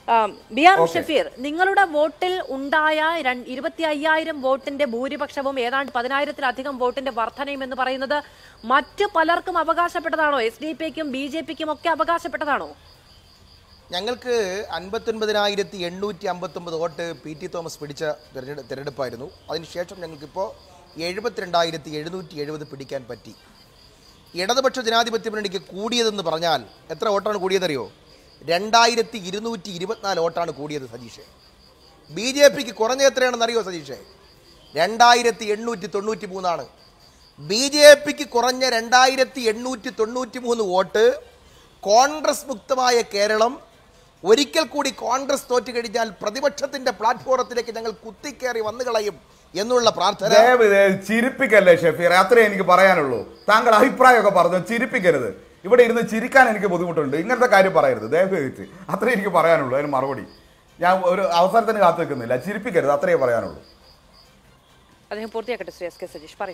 ആം, B R Shafeer നിങ്ങളുടെ വോട്ടിൽ ഉണ്ടായ രൺ- ഇരുപത്തി അയ്യായിരം വോട്ടിന്റെ ഭൂരിപക്ഷവും ഏതാണ്ട് പതിനായിരത്തിലധികം വോട്ടിന്റെ വർധനയും എന്ന് പറയുന്നത് മറ്റു പലർക്കും അവകാശപ്പെട്ടതാണോ എസ് ഡി പിക്കും ബി ജെ പിക്കും ഒക്കെ അവകാശപ്പെട്ടതാണോ ഞങ്ങൾക്ക് അൻപത്തൊൻപതിനായിരത്തി എണ്ണൂറ്റി അമ്പത്തൊമ്പത് വോട്ട് പി ടി തോമസ് പിടിച്ച തെരഞ്ഞെടു തെരഞ്ഞെടുപ്പായിരുന്നു അതിനുശേഷം ഞങ്ങൾക്കിപ്പോൾ എഴുപത്തിരണ്ടായിരത്തി എഴുന്നൂറ്റി എഴുപത് പിടിക്കാൻ പറ്റി ഇടതുപക്ഷ ജനാധിപത്യ മുന്നണിക്ക് കൂടിയതെന്ന് പറഞ്ഞാൽ എത്ര വോട്ടാണ് കൂടിയതറിയോ രണ്ടായിരത്തി ഇരുന്നൂറ്റി ഇരുപത്തിനാല് വോട്ടാണ് കൂടിയത് സതീഷ് ബി ജെ പിക്ക് കുറഞ്ഞ എത്രയാണെന്ന് അറിയോ സതീഷേ രണ്ടായിരത്തി എണ്ണൂറ്റി തൊണ്ണൂറ്റി മൂന്നാണ് ബി ജെ പിക്ക് കുറഞ്ഞ രണ്ടായിരത്തി എണ്ണൂറ്റി തൊണ്ണൂറ്റി മൂന്ന് വോട്ട് കോൺഗ്രസ് മുക്തമായ കേരളം ഒരിക്കൽ കൂടി കോൺഗ്രസ് തോറ്റു കഴിഞ്ഞാൽ പ്രതിപക്ഷത്തിന്റെ പ്ലാറ്റ്ഫോറത്തിലേക്ക് ഞങ്ങൾ കുത്തിക്കയറി വന്നു കളയും എന്നുള്ള പ്രാർത്ഥന ദയവ് ഇത് ചിരിപ്പിക്കല്ലേ ഷെഫീർ അത്രേ എനിക്ക് പറയാനുള്ളൂ താങ്കൾ അഭിപ്രായമൊക്കെ പറഞ്ഞു ചിരിപ്പിക്കരുത് ഇവിടെ ഇരുന്ന് ചിരിക്കാൻ എനിക്ക് ബുദ്ധിമുട്ടുണ്ട് ഇങ്ങനത്തെ കാര്യം പറയരുത് ദയവ് ചെയ്തിട്ട് അത്രേ എനിക്ക് പറയാനുള്ളൂ അതിന് മറുപടി ഞാൻ ഒരു അവസരത്തിന് കാത്തു നിൽക്കുന്നില്ല ചിരിപ്പിക്കരുത് അത്രേ പറയാനുള്ളൂ അദ്ദേഹം പൂർത്തിയാക്കട്ടെ ശ്രീ എസ് കെ സജീഷ് പറയൂ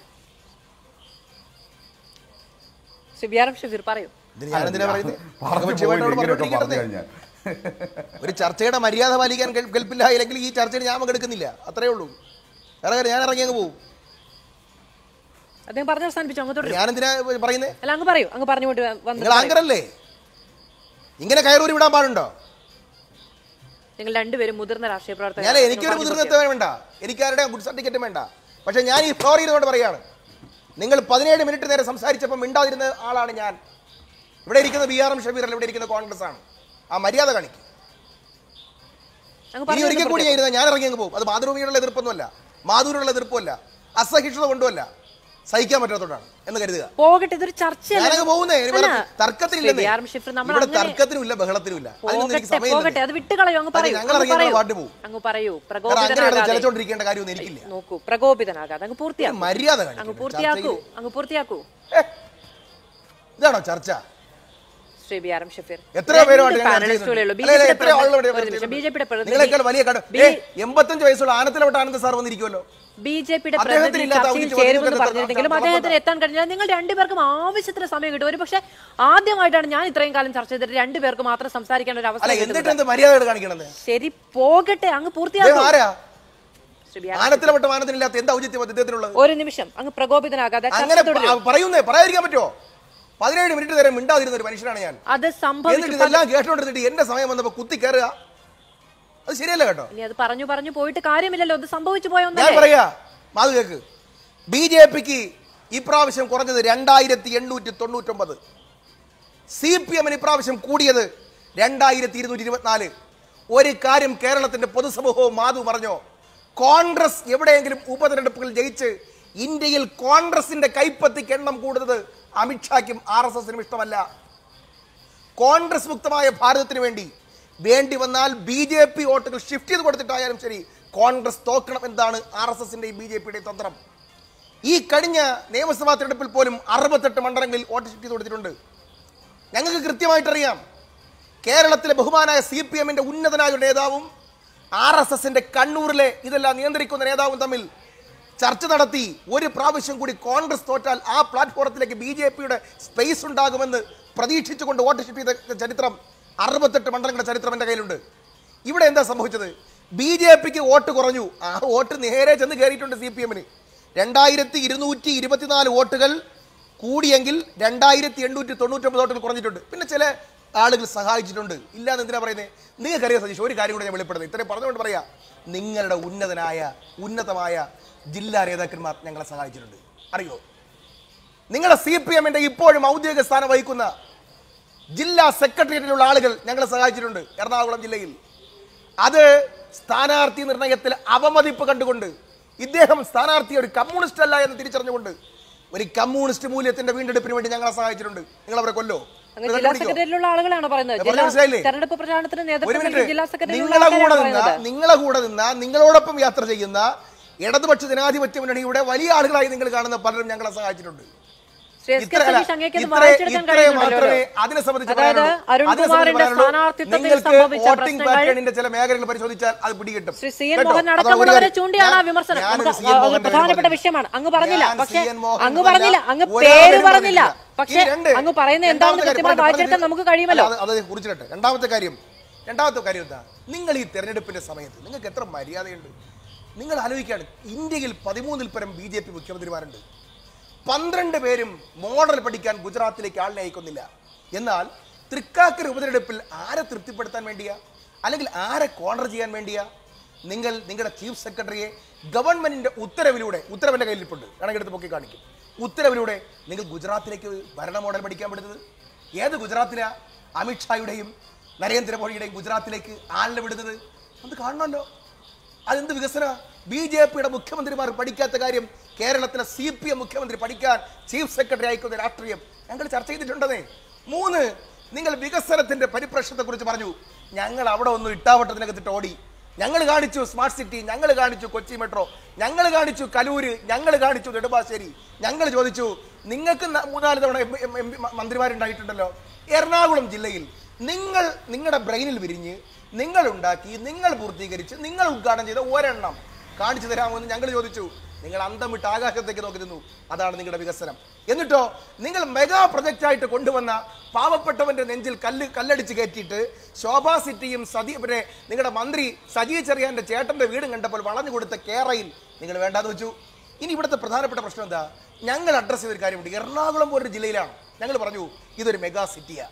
Shri B R M Shafeer പറയൂ ഇതിന് ഞാനെന്തിനാ പറയുന്നത് പറഞ്ഞു ഭഗവത് പോയില്ല, ശിവനോട് ഇങ്ങനെയൊക്കെ പറഞ്ഞോണ്ടിരിക്കട്ടെ. പറഞ്ഞു കഴിഞ്ഞാൽ ഒരു ചർച്ചയുടെ മര്യാദ പാലിക്കാൻ കെൽ- കെൽപ്പില്ലായില്ലെങ്കിൽ ഈ ചർച്ചയിൽ ഞാൻ പങ്കെടുക്കുന്നില്ല അത്രേ ഉള്ളൂ വേറെ കാര്യം ഞാൻ ഇറങ്ങി അങ്ങ് പോകും അദ്ദേഹം പറഞ്ഞു അവസാനിപ്പിച്ചു അങ്ങ് തുടരും ഞാനെന്തിനാ പറയുന്നത് അല്ല അങ്ങ് പറയൂ അങ്ങ് പറഞ്ഞുകൊണ്ട് വന്ന് നിങ്ങൾ ആങ്കറല്ലേ ഇങ്ങനെ കയറൂരി വിടാൻ പാടുണ്ടോ നിങ്ങൾ രണ്ടുപേരും മുതിർന്ന രാഷ്ട്രീയ ഞാൻ പ്രവർത്തകരാണ്. എനിക്കൊരു നിങ്ങൾ പറഞ്ഞു മുതിർന്നത്വം വേണ്ട എനിക്ക് ആരുടെ ഗുഡ് സർട്ടിഫിക്കറ്റും വേണ്ട പക്ഷെ ഞാൻ ഈ ഫ്ലോർ ചെയ്തുകൊണ്ട് പറയാണ് നിങ്ങൾ പതിനേഴ് മിനിറ്റ് നേരെ സംസാരിച്ചപ്പോൾ മിണ്ടാതിരുന്ന ആളാണ് ഞാൻ ഇവിടെ ഇരിക്കുന്ന ബി ആർ എം ഷബീർ അല്ല ഇവിടെ ഇരിക്കുന്ന കോൺഗ്രസ് ആണ് ആ മര്യാദ കാണിക്കും അങ്ങ് ഇനി പറഞ്ഞു ഒരിക്കൽ കൂടി ഞാൻ ഇരുന്നാൽ ഞാൻ ഇറങ്ങി അങ്ങ് പോകും അത് മാതൃഭൂമിയുള്ള എതിർപ്പൊന്നുമല്ല മാധുരിയുള്ള എതിർപ്പല്ല അസഹിഷ്ണുത കൊണ്ടുമല്ല സഹിക്കാൻ പറ്റാത്തതുകൊണ്ടാണ് എന്ന് കരുതുക പോകട്ടെ ഇതൊരു ചർച്ചയല്ല ഞാനങ്ങ് പോകുന്നേ ഇനി വേറെ അല്ല, തർക്കത്തിനില്ലെന്നേ. ശ്രീ ആർ ഷിഫ്റ്റ് നമ്മൾ ഇവിടെ അങ്ങനെ തർക്കത്തിനുമില്ല ബഹളത്തിനുമില്ല അതിനൊന്നും എനിക്ക് പോകട്ടെ പോകട്ടെ സമയമില്ല അത് വിട്ടുകളയോ അങ്ങ് അതെ, പറയൂ ഞങ്ങൾ അങ്ങ് ഇറങ്ങിയാൽ പറയൂ പാട്ട് പോകും. അങ്ങ് പറയൂ കാരണം അങ്ങനെ കിടന്ന് പ്രകോപിതനാകാതെ ചലച്ചോണ്ടിരിക്കേണ്ട കാര്യമൊന്നും എനിക്കില്ല നോക്കൂ പ്രകോപിതനാകാതെ അങ്ങ് പൂർത്തിയാക്കൂ മര്യാദ അങ്ങ് കാണിക്കണം. പൂർത്തിയാക്കൂ ചർച്ചയിൽ- അങ്ങ് പൂർത്തിയാക്കൂ ഏ, ഇതാണോ ചർച്ച Shri B R M Shafeer എത്രയോ പേരുമായിട്ട് ഞങ്ങൾ ചർച്ച പാനലിസ്റ്റുകളേ ഉള്ളൂ ചെയ്യുന്നുണ്ട്. അല്ല, അല്ല, എത്രയോ ആളുകളോട് ഒരു നിമിഷം ബി ജെ പിയുടെ നിങ്ങളെക്കാൾ വലിയ കട ബി- ഏ, എൺപത്തഞ്ച് വയസ്സുള്ള ആനത്തിലോട്ട് ആനന്ദ സാർ വന്നിരിക്കുമല്ലോ ബി ജെ പിയുടെ അദ്ദേഹത്തിന് പ്രതിനിധി ഇല്ലാത്ത ചർച്ചയിൽ ഔചിത്യം ചേരുമെന്ന് അദ്ദേഹത്തിന് പറഞ്ഞിരുന്നെങ്കിലും നടത്താൻ അദ്ദേഹത്തിന് എത്താൻ കഴിഞ്ഞാൽ നിങ്ങൾ രണ്ടുപേർക്കും ആവശ്യത്തിന് സമയം കിട്ടും ഒരു പക്ഷേ ആദ്യമായിട്ടാണ് ഞാൻ ഇത്രയും കാലം ചർച്ച ചെയ്തിട്ട് രണ്ടുപേർക്ക് മാത്രം സംസാരിക്കാൻ ഒരു അല്ല അവസരം എന്നിട്ട് കിട്ടുന്നത് എന്ത് മര്യാദ കാണിക്കണത് ശരി പോകട്ടെ അങ്ങ് ഇദ്ദേഹം പൂർത്തിയാക്കൂ ആരാ ശ്രീ ബി ആർ ആനത്തിലോട്ട് ആനത്തിനില്ലാത്ത എന്താ ഔചിത്യം അദ്ദേഹത്തിനുള്ളത് ഒരു നിമിഷം അങ്ങ് പ്രകോപിതനാകാതെ ചർച്ച അങ്ങനെ തുടരൂ. പ- പറയുന്നേ പറയാതിരിക്കാൻ പറ്റുമോ പതിനേഴ് മിനിറ്റ് നേരം മിണ്ടാതിരുന്ന ഒരു മനുഷ്യനാണ് ഞാൻ അത് എന്നിട്ട് സംഭവിച്ചു ഇതെല്ലാം കേട്ടോണ്ടിരുന്നിട്ട് എന്റെ സമയം വന്നപ്പോ കുത്തി കയറുക അത് ശരിയല്ല കേട്ടോ ഇനി അത് പറഞ്ഞു പറഞ്ഞു പോയിട്ട് കാര്യമില്ലല്ലോ അത് സംഭവിച്ചു പോയ ഞാൻ ഒന്നല്ലേ പറയാ മാതു കേക്ക് ബി ജെ പിക്ക് ഇപ്രാവശ്യം കുറഞ്ഞത് രണ്ടായിരത്തി എണ്ണൂറ്റി തൊണ്ണൂറ്റൊമ്പത് സി പി എമ്മിന് ഇപ്രാവശ്യം കൂടിയത് രണ്ടായിരത്തി ഇരുന്നൂറ്റി ഇരുപത്തിനാല് ഒരു കാര്യം കേരളത്തിന്റെ പൊതുസമൂഹവും മാധു പറഞ്ഞോ കോൺഗ്രസ് എവിടെയെങ്കിലും ഉപതെരഞ്ഞെടുപ്പുകൾ ജയിച്ച് ഇന്ത്യയിൽ കോൺഗ്രസിന്റെ കൈപ്പത്തിക്ക് എണ്ണം കൂടുന്നത് അമിത്ഷായ്ക്കും ആർ എസ് എസിനും ഇഷ്ടമല്ല കോൺഗ്രസ് മുക്തമായ ഭാരതത്തിന് വേണ്ടി വേണ്ടി വന്നാൽ ബി ജെ പി വോട്ടുകൾ ഷിഫ്റ്റ് ചെയ്ത് കൊടുത്തിട്ടായാലും ശരി കോൺഗ്രസ് തോക്കണം എന്നതാണ് ആർ എസ് എസിന്റെയും ബി ജെ പിയുടെയും തന്ത്രം ഈ കഴിഞ്ഞ നിയമസഭാ തെരഞ്ഞെടുപ്പിൽ പോലും അറുപത്തെട്ട് മണ്ഡലങ്ങളിൽ വോട്ട് ഷിഫ്റ്റ് ചെയ്ത് കൊടുത്തിട്ടുണ്ട് ഞങ്ങൾക്ക് കൃത്യമായിട്ടറിയാം കേരളത്തിലെ ബഹുമാനായ സി പി എമ്മിന്റെ ഉന്നതനായ ഒരു നേതാവും ആർ എസ് എസിന്റെ കണ്ണൂരിലെ ഇതെല്ലാം നിയന്ത്രിക്കുന്ന നേതാവും തമ്മിൽ ചർച്ച നടത്തി ഒരു പ്രാവശ്യം കൂടി കോൺഗ്രസ് തോറ്റാൽ ആ പ്ലാറ്റ്ഫോറത്തിലേക്ക് ബി ജെ പിയുടെ സ്പേസ് ഉണ്ടാകുമെന്ന് പ്രതീക്ഷിച്ചുകൊണ്ട് വോട്ട് ഷിഫ്റ്റ് ചെയ്ത ചരിത്രം അറുപത്തെട്ട് മണ്ഡലങ്ങളുടെ ചരിത്രം എൻ്റെ കയ്യിലുണ്ട് ഇവിടെ എന്താ സംഭവിച്ചത് ബി ജെ പിക്ക് വോട്ട് കുറഞ്ഞു ആ വോട്ട് നേരെ ചെന്ന് കയറിയിട്ടുണ്ട് സി പി എമ്മിന് രണ്ടായിരത്തി ഇരുന്നൂറ്റി ഇരുപത്തിനാല് വോട്ടുകൾ കൂടിയെങ്കിൽ രണ്ടായിരത്തി എണ്ണൂറ്റി തൊണ്ണൂറ്റൊമ്പത് വോട്ടുകൾ കുറഞ്ഞിട്ടുണ്ട് പിന്നെ ചില ആളുകൾ സഹായിച്ചിട്ടുണ്ട് ഇല്ലാന്ന് എന്തിനാ പറയുന്നത് നിങ്ങൾക്കറിയാം സതീഷ് ഒരു കാര്യം കൂടെ ഞാൻ വെളിപ്പെടുന്നത് ഇത്രയും പറഞ്ഞുകൊണ്ട് പറയാ നിങ്ങളുടെ ഉന്നതനായ ഉന്നതമായ ജില്ലാ നേതാക്കന്മാർ ഞങ്ങളെ സഹായിച്ചിട്ടുണ്ട് അറിയോ നിങ്ങളുടെ സി പി എമ്മിന്റെ ഇപ്പോഴും ഔദ്യോഗിക സ്ഥാനം വഹിക്കുന്ന ജില്ലാ സെക്രട്ടേറിയറ്റിലുള്ള ആളുകൾ ഞങ്ങളെ സഹായിച്ചിട്ടുണ്ട് എറണാകുളം ജില്ലയിൽ അത് സ്ഥാനാർത്ഥി നിർണയത്തിൽ അവമതിപ്പ് കണ്ടുകൊണ്ട് ഇദ്ദേഹം സ്ഥാനാർത്ഥി ഒരു കമ്മ്യൂണിസ്റ്റ് അല്ല എന്ന് തിരിച്ചറിഞ്ഞുകൊണ്ട് ഒരു കമ്മ്യൂണിസ്റ്റ് മൂല്യത്തിന്റെ വീണ്ടെടുപ്പിന് വേണ്ടി ഞങ്ങളെ സഹായിച്ചിട്ടുണ്ട് നിങ്ങൾ അവരെ കൊല്ലോ അങ്ങ് നിങ്ങൾ ജില്ലാ കണ്ടുപിടിക്കോ? സെക്രട്ടറിയിലുള്ള ആളുകളാണ് പറയുന്നത് പറഞ്ഞത് ജില്ലാ മനസ്സിലായില്ലേ? തെരഞ്ഞെടുപ്പ് പ്രചാരണത്തിന് ഒരു നേതൃത്വം നൽകിയ മിനിറ്റ് ജില്ലാ സെക്രട്ടറിയുള്ള നിങ്ങളെ കൂടെ ആൾക്കാരാണ് നിന്ന പറയുന്നത് നിങ്ങളെ കൂടെ നിന്ന നിങ്ങളോടൊപ്പം യാത്ര ചെയ്യുന്ന ഇടതുപക്ഷ ജനാധിപത്യ മുന്നണിയുടെ വലിയ ആളുകളായി നിങ്ങൾ കാണുന്ന പലരും ഞങ്ങളെ സഹായിച്ചിട്ടുണ്ട് ശ്രീ എസ് കെ ഇത്ര- സതീഷ് അങ്ങേക്ക് ഇത് ഇത്ര- വായിച്ചെടുക്കാൻ ഇത്രയും കഴിയുന്നുണ്ടല്ലോ മാത്രമേ അതിനെ സംബന്ധിച്ച് അതായത് പറയാനുള്ളൂ. അരുൺ അതിനെ സംബന്ധിച്ച് കുമാറിന്റെ പറയാനുള്ളൂ. സ്ഥാനാർത്ഥിത്വത്തിൽ നിങ്ങൾക്ക് സംഭവിച്ച വോട്ടിംഗ് പ്രശ്നങ്ങൾ പാറ്റേണിന്റെ ചില മേഖലകൾ പരിശോധിച്ചാൽ അത് പിടികിട്ടും ശ്രീ സി എൻ കേട്ടോ? മോഹൻ അതാണ് ഒരു അടക്കമുള്ളവരെ കാര്യം. ചൂണ്ടിയാണ് ആ ഞാൻ- വിമർശനം ഞാനൊരു നമുക്ക് സി എൻ അത് മോഹന്റെ പ്രധാനപ്പെട്ട കാര്യം വിഷയമാണ് അങ്ങ് പറഞ്ഞില്ല ഞാൻ പക്ഷെ സി എൻ മോഹൻ അങ്ങ് എന്നല്ല, പറഞ്ഞില്ല അങ്ങ് ഒരാളും പേര് പേര് പറഞ്ഞില്ല പറഞ്ഞില്ല. പക്ഷെ ഇനി രണ്ട്. അങ്ങ് പറയുന്നത് എന്താണെന്ന് രണ്ടാമത്തെ കൃത്യമായി കാര്യം വായിച്ചെടുക്കാൻ നമുക്ക് കഴിയുമല്ലോ അല്ല, അത് അത് കുറിച്ചിട്ടെ രണ്ടാമത്തെ കാര്യം രണ്ടാമത്തെ കാര്യം എന്താ നിങ്ങൾ ഈ തെരഞ്ഞെടുപ്പിന്റെ സമയത്ത് നിങ്ങൾക്ക് എത്ര മര്യാദയുണ്ട് നിങ്ങൾ ആലോചിക്കുകയാണ് ഇന്ത്യയിൽ പതിമൂന്നിൽ പരം ബി ജെ പി മുഖ്യമന്ത്രിമാരുണ്ട് പന്ത്രണ്ട് പേരും മോഡൽ പഠിക്കാൻ ഗുജറാത്തിലേക്ക് ആളിനെ അയക്കുന്നില്ല എന്നാൽ തൃക്കാക്കര ഉപതെരഞ്ഞെടുപ്പിൽ ആരെ തൃപ്തിപ്പെടുത്താൻ വേണ്ടിയാ അല്ലെങ്കിൽ ആരെ കോർണർ ചെയ്യാൻ വേണ്ടിയാ നിങ്ങൾ നിങ്ങളുടെ ചീഫ് സെക്രട്ടറിയെ ഗവൺമെന്റിന്റെ ഉത്തരവിലൂടെ ഉത്തരവിന്റെ കയ്യിലിപ്പുണ്ട് വേണമെങ്കിൽ എടുത്ത് പൊക്കി കാണിക്കും ഉത്തരവിലൂടെ നിങ്ങൾ ഗുജറാത്തിലേക്ക് ഭരണ മോഡൽ പഠിക്കാൻ വിടുന്നത് ഏത് ഗുജറാത്തിലാ അമിത്ഷായുടെയും നരേന്ദ്രമോദിയുടെയും ഗുജറാത്തിലേക്ക് ആളിനെ വിടുന്നത് അത് കാണണമല്ലോ അതെന്ത് വികസന ബി ജെ പിയുടെ മുഖ്യമന്ത്രിമാർ പഠിക്കാത്ത കാര്യം കേരളത്തിലെ സി പി എം മുഖ്യമന്ത്രി പഠിക്കാൻ ചീഫ് സെക്രട്ടറി അയക്കുന്ന രാഷ്ട്രീയം ഞങ്ങൾ ചർച്ച ചെയ്തിട്ടുണ്ടെന്നേ മൂന്ന് നിങ്ങൾ വികസനത്തിന്റെ പരിപ്രശ്നത്തെ കുറിച്ച് പറഞ്ഞു ഞങ്ങൾ അവിടെ ഒന്ന് ഇട്ടാവട്ടത്തിനകത്തിട്ട് ഓടി ഞങ്ങൾ കാണിച്ചു സ്മാർട്ട് സിറ്റി ഞങ്ങൾ കാണിച്ചു കൊച്ചി മെട്രോ ഞങ്ങൾ കാണിച്ചു കലൂര് ഞങ്ങൾ കാണിച്ചു നെടുമ്പാശ്ശേരി ഞങ്ങൾ ചോദിച്ചു നിങ്ങൾക്ക് ന- മൂന്നാല് തവണ എം- എം- എം- മ- മന്ത്രിമാരുണ്ടായിട്ടുണ്ടല്ലോ എറണാകുളം ജില്ലയിൽ നിങ്ങൾ നിങ്ങളുടെ ബ്രെയിനിൽ വിരിഞ്ഞ് നിങ്ങൾ ഉണ്ടാക്കി നിങ്ങൾ പൂർത്തീകരിച്ച് നിങ്ങൾ ഉദ്ഘാടനം ചെയ്ത ഒരെണ്ണം കാണിച്ചു തരാമോ എന്ന് ഞങ്ങൾ ചോദിച്ചു നിങ്ങൾ അന്തം വിട്ട് ആകാശത്തേക്ക് നോക്കി നിന്നു അതാണ് നിങ്ങളുടെ വികസനം എന്നിട്ടോ നിങ്ങൾ മെഗാ പ്രൊജക്റ്റ് ആയിട്ട് കൊണ്ടുവന്ന പാവപ്പെട്ടവന്റെ നെഞ്ചിൽ കല്ല് കല്ലടിച്ച് കയറ്റിയിട്ട് ശോഭാ സിറ്റിയും സതി പിന്നെ നിങ്ങളുടെ മന്ത്രി സജി ചെറിയാന്റെ ചേട്ടന്റെ വീടും കണ്ടപ്പോൾ വളഞ്ഞു കൊടുത്ത കേരയിൽ നിങ്ങൾ വേണ്ടാന്ന് വെച്ചു ഇനി ഇവിടുത്തെ പ്രധാനപ്പെട്ട പ്രശ്നം എന്താ ഞങ്ങൾ അഡ്രസ് ചെയ്തൊരു കാര്യമുണ്ട് എറണാകുളം പോലൊരു ജില്ലയിലാണ് ഞങ്ങൾ പറഞ്ഞു ഇതൊരു മെഗാ സിറ്റിയാണ്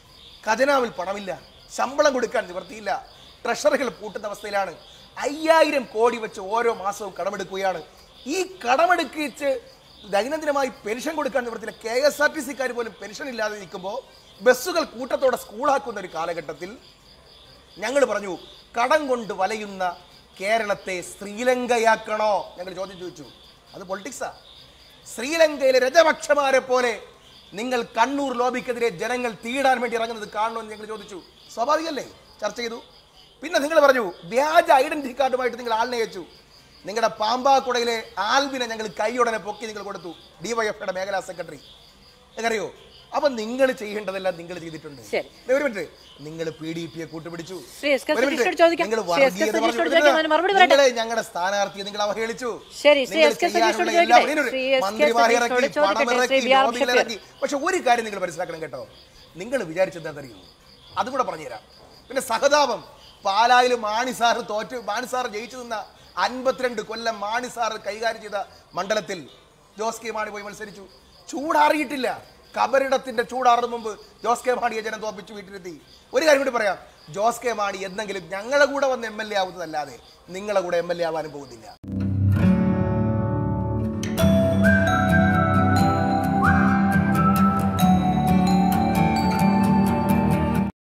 ഖജനാവിൽ പണമില്ല ശമ്പളം കൊടുക്കാൻ നിവർത്തിയില്ല ട്രഷറികൾ പൂട്ടുന്ന അവസ്ഥയിലാണ് അയ്യായിരം കോടി വെച്ച് ഓരോ മാസവും കടമെടുക്കുകയാണ് ഈ കടമെടുക്കിച്ച് ദൈനംദിനമായി പെൻഷൻ കൊടുക്കാൻ നിവർത്തിയില്ല കെ എസ് ആർ ടി സിക്കാർ പോലും പെൻഷൻ ഇല്ലാതെ നിൽക്കുമ്പോൾ ബസ്സുകൾ കൂട്ടത്തോടെ സ്കൂളാക്കുന്ന ഒരു കാലഘട്ടത്തിൽ ഞങ്ങൾ പറഞ്ഞു കടം കൊണ്ട് വലയുന്ന കേരളത്തെ ശ്രീലങ്കയാക്കണോ ഞങ്ങൾ ചോദ്യം ചോദിച്ചു അത് പൊളിറ്റിക്സാ ശ്രീലങ്കയിലെ രജപക്ഷമാരെ പോലെ നിങ്ങൾ കണ്ണൂർ ലോബിക്കെതിരെ ജനങ്ങൾ തീടാൻ വേണ്ടി ഇറങ്ങുന്നത് കാണണമെന്ന് ഞങ്ങൾ ചോദിച്ചു സ്വാഭാവികല്ലേ ചർച്ച ചെയ്തു പിന്നെ നിങ്ങൾ പറഞ്ഞു വ്യാജ ഐഡന്റിറ്റി കാർഡുമായിട്ട് നിങ്ങൾ ആളിനെ അയച്ചു നിങ്ങളുടെ പാമ്പാക്കുടയിലെ ആൽബിനെ ഞങ്ങൾ കൈയുടനെ പൊക്കി നിങ്ങൾ കൊടുത്തു ഡിവൈഎഫ്ഐയുടെ മേഖലാ സെക്രട്ടറി എന്നറിയോ അപ്പൊ നിങ്ങൾ ചെയ്യേണ്ടതെല്ലാം നിങ്ങൾ ചെയ്തിട്ടുണ്ട് ശരി. ദേ ഒരു മിനിറ്റ് നിങ്ങൾ പി ഡി പിയെ കൂട്ടുപിടിച്ചു ശ്രീ എസ് കെ ഒരു മിനിറ്റ്. സതീഷിനോട് ചോദിക്കാം. നിങ്ങൾ ശ്രീ എസ് കെ വർഗീയത സതീഷിനോട് പറഞ്ഞു ചോദിക്കാം. അതിന് മറുപടി പറയട്ടെ. നിങ്ങളെ ഞങ്ങളുടെ സ്ഥാനാർത്ഥിയെ നിങ്ങൾ അവഹേളിച്ചു ശരി, ശ്രീ നിങ്ങൾ എസ് കെ ചെയ്യാനുള്ള സതീഷിനോട് എല്ലാ ചോദിക്കട്ടെ. ഇതിനൊരു ശ്രീ എസ് കെ മന്ത്രിമാരെ സതീഷിനോട് ഇറക്കി, ചോദിക്കട്ടെ. പണമിറക്കി, ശ്രീ ബി ആർ ലോബിയിൽ ഷഫീർ. ഇറക്കി. പക്ഷെ ഒരു കാര്യം നിങ്ങൾ മനസ്സിലാക്കണം കേട്ടോ നിങ്ങൾ വിചാരിച്ചത് എന്താണെന്നറിയോ അതും കൂടെ പറഞ്ഞുതരാം പിന്നെ സഹതാപം പാലായിൽ മാണി സാറ് തോറ്റ് മാണി സാർ ജയിച്ചു നിന്ന അൻപത്തിരണ്ട് കൊല്ലം മാണി സാർ കൈകാര്യം ചെയ്ത മണ്ഡലത്തിൽ ജോസ് കെ മാണി പോയി മത്സരിച്ചു ചൂടാറിയിട്ടില്ല കബറിടത്തിന്റെ ചൂടാറുന്ന മുമ്പ് ജോസ് കെ മാണിയെ ജനം തോപ്പിച്ചു വീട്ടിലെത്തി ഒരു കാര്യം കൂടി പറയാം ജോസ് കെ മാണി എന്തെങ്കിലും ഞങ്ങളുടെ കൂടെ വന്ന് എം എൽ എ ആവുന്നതല്ലാതെ നിങ്ങളുടെ കൂടെ എം എൽ എ ആവാനും പോകുന്നില്ല